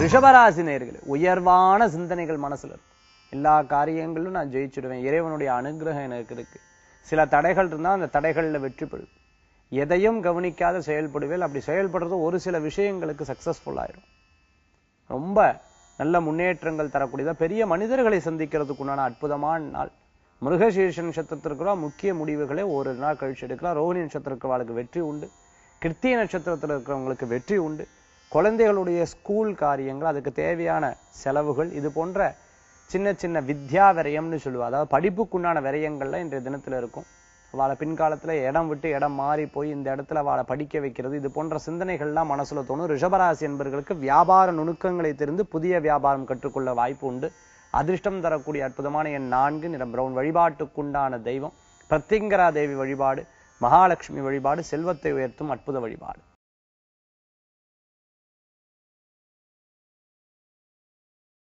ரிஷபராசி நேர்களே உயர்வான சிந்தனைகள் மனசுல இருக்கும் எல்லா காரியங்களிலும் நான் ஜெயிச்சிடுவேன் இறைவனுடைய அனுகிரகம் எனக்கு இருக்கு சில தடைகள் இருந்தா அந்த தடைகள்ல வெற்றி பெறும் எதையும் கவனிக்காத செயல்படுவேல் அப்படி செயல்படுறது ஒரு சில விஷயங்களுக்கு சக்சஸ்ஃபுல் ஆயிரும் ரொம்ப நல்ல முன்னேற்றங்கள் தரக்கூடியதா பெரிய மனிதர்களை சந்திக்கிறதுக்குண்டான அற்புதமான நாள் மிருகசீர்ஷ நட்சத்திரத்திற்கு முக்கிய முடிவுகளை ஒரு நாள் கழிச்சு எடுக்கலாம் ரோஹிணி நட்சத்திரத்துக்கு வெற்றி உண்டு கிருத்திய நட்சத்திரத்தில் இருக்கிறவங்களுக்கு வெற்றி உண்டு குழந்தைகளுடைய ஸ்கூல் காரியங்கள் அதுக்கு தேவையான செலவுகள் இது போன்ற சின்ன சின்ன வித்யா விரயம்னு சொல்லுவா அதாவது படிப்புக்குண்டான விரயங்கள்ல இன்றைய தினத்துல இருக்கும் அவளை பின்காலத்துல இடம் விட்டு இடம் மாறி போய் இந்த இடத்துல அவளை படிக்க வைக்கிறது இது போன்ற சிந்தனைகள்லாம் மனசுல தோணும் ரிஷபராசி என்பவர்களுக்கு வியாபார நுணுக்கங்களை தெரிந்து புதிய வியாபாரம் கற்றுக்கொள்ள வாய்ப்பு உண்டு அதிர்ஷ்டம் தரக்கூடிய அற்புதமான என் நான்கு நிறம் பிரவுன் வழிபாட்டுக்குண்டான தெய்வம் பிரத்திங்கரா தேவி வழிபாடு மகாலட்சுமி வழிபாடு செல்வத்தை உயர்த்தும் அற்புத வழிபாடு